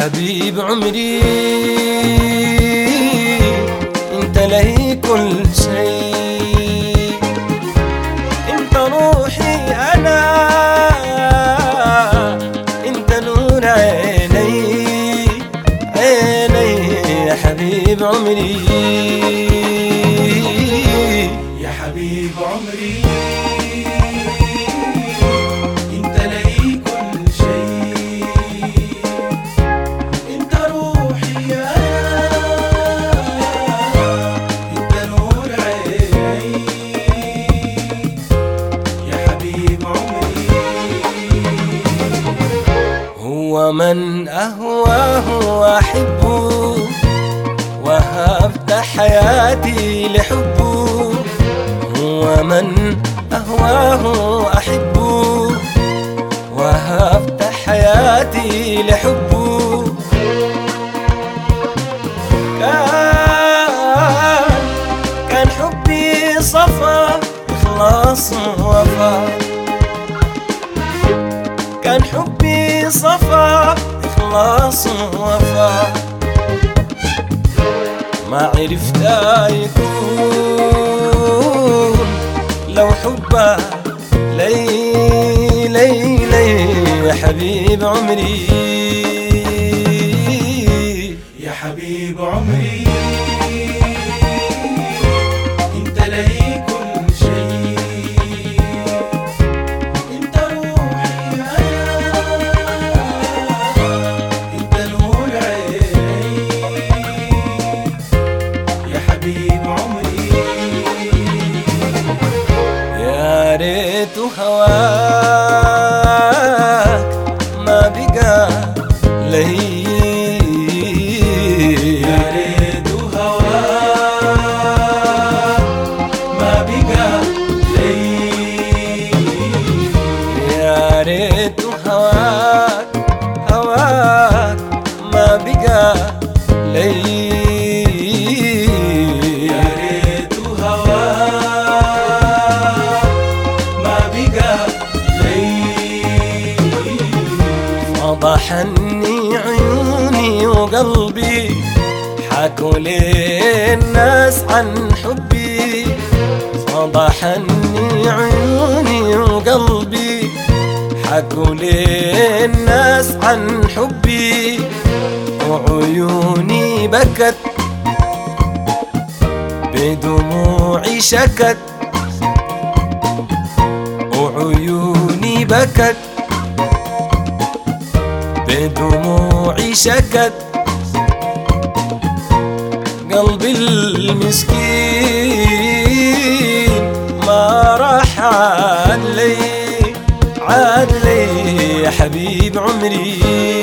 حبيب عمري انت لي كل شيء انت روحي انا انت نور عيني عيني يا حبيب عمري يا حبيب عمري انت لي كل شيء انت روحي انا انت نور عيني يا حبيب عمري هو من أهواه وأحبه وهبت حياتي لحبه هو من أهواه وأحبه وهبت حياتي لحبه كان كان حبي صفا إخلاص ووفا كان حبي صفا إخلاص ووفا ما عرفت يكون لو حبه لي لي لي يا حبيب عمري يا حبيب عمري انت لي كل شيء انت روحي انا انت نور عيني يا حبيب عمري يا ريت هواك ما بقى لي يا ريت هواك ما بقى لي يا ريت هواك هواك ما بقى لي يا ريت هواك ما بقى لي فضحني عيوني وقلبي حكوا لي الناس عن حبي فضحني عيوني وقلبي حكوا لي الناس عن حبي وعيوني بكت بدموعي شكت وعيوني بكت بدموعي شكت قلبي المسكين ما راح عاد لي عاد لي يا حبيب عمري